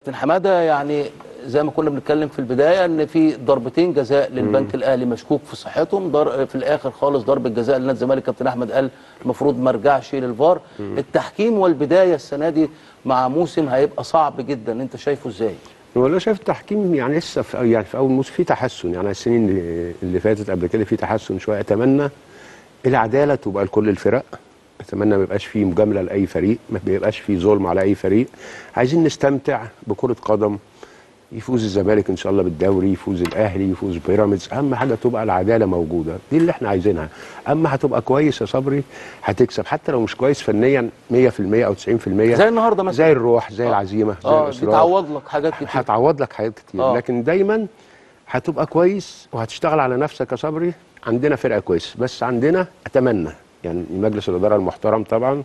كابتن حماده يعني زي ما كنا بنتكلم في البدايه ان في ضربتين جزاء للبنك الاهلي مشكوك في صحتهم ضر في الاخر خالص ضربه جزاء لنادي الزمالك كابتن احمد قال المفروض ما رجعش للفار التحكيم والبدايه السنه دي مع موسم هيبقى صعب جدا انت شايفه ازاي والله شايف التحكيم يعني لسه في يعني في اول موسم في تحسن يعني السنين اللي, اللي فاتت قبل كده في تحسن شويه اتمنى العداله تبقى لكل الفرق اتمنى ما يبقاش فيه مجامله لاي فريق ما بيبقاش فيه ظلم على اي فريق عايزين نستمتع بكره قدم يفوز الزمالك ان شاء الله بالدوري يفوز الاهلي يفوز بيراميدز اهم حاجه تبقى العداله موجوده دي اللي احنا عايزينها اما هتبقى كويس يا صبري هتكسب حتى لو مش كويس فنيا 100% او 90% زي النهارده مثلا زي الروح زي العزيمه زي اه الاصرار بتعوض لك حاجات كتير هتعوض لك حاجات كتير آه. لكن دايما هتبقى كويس وهتشتغل على نفسك يا صبري عندنا فرقه كويسه بس عندنا اتمنى يعني مجلس الاداره المحترم طبعا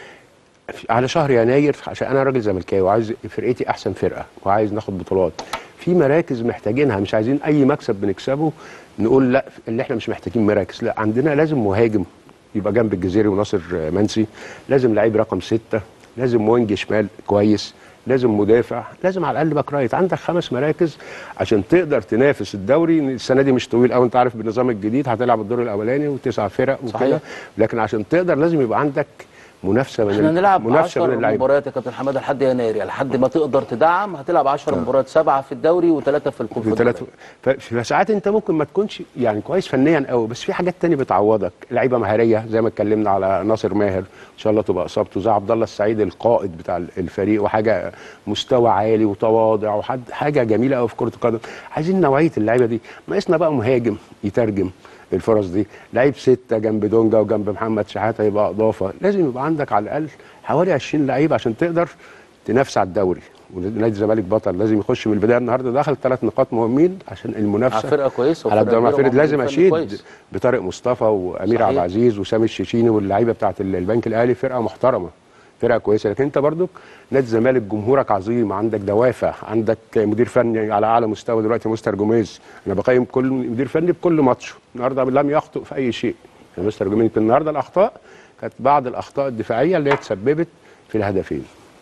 في- على شهر يناير عشان انا راجل زملكاوي وعايز فرقتي احسن فرقه وعايز ناخد بطولات في مراكز محتاجينها مش عايزين اي مكسب بنكسبه نقول لا اللي احنا مش محتاجين مراكز لا عندنا لازم مهاجم يبقى جنب الجزيري وناصر منسي لازم لعيب رقم ستة لازم وينج شمال كويس لازم مدافع لازم على الاقل باك رايت عندك خمس مراكز عشان تقدر تنافس الدوري السنه دي مش طويل قوي انت عارف بالنظام الجديد هتلعب الدور الاولاني وتسع فرق وكده صحيح. لكن عشان تقدر لازم يبقى عندك منافسه من احنا ال- نلعب منافسه 10 من اللعيبه مباريات يا كابتن حماده لحد يناير يعني لحد ما تقدر تدعم هتلعب 10 مباريات سبعه في الدوري وثلاثه في في الكونفدراليه ثلاث ف- فساعات انت ممكن ما تكونش يعني كويس فنيا قوي بس في حاجات تانية بتعوضك لعيبه مهاريه زي ما اتكلمنا على ناصر ماهر ان شاء الله تبقى اصابته زي عبد الله السعيد القائد بتاع الفريق وحاجه مستوى عالي وتواضع وحد حاجه جميله قوي في كره القدم عايزين نوعيه اللعيبه دي ناقصنا بقى مهاجم يترجم الفرص دي لعيب ستة جنب دونجا وجنب محمد شحاته يبقى اضافه لازم يبقى عندك على الاقل حوالي 20 لعيب عشان تقدر تنافس على الدوري ونادي الزمالك بطل لازم يخش من البدايه النهارده دخل ثلاث نقاط مهمين عشان المنافسه مع فرقه كويسه على وفرقة الدوري كبيرة فريد لازم ومعمولين فن اشيد كويس. بطارق مصطفى وامير صحيح. عبد العزيز وسامي الشيشيني واللعيبه بتاعت ال- البنك الاهلي فرقه محترمه فرقه كويسه لكن انت برضك نادي الزمالك جمهورك عظيم عندك دوافع عندك مدير فني على اعلى مستوى دلوقتي مستر جوميز انا بقيم كل مدير فني بكل ماتش النهارده لم يخطئ في اي شيء يعني مستر جوميز يمكن النهارده الاخطاء كانت بعض الاخطاء الدفاعيه اللي هي تسببت في الهدفين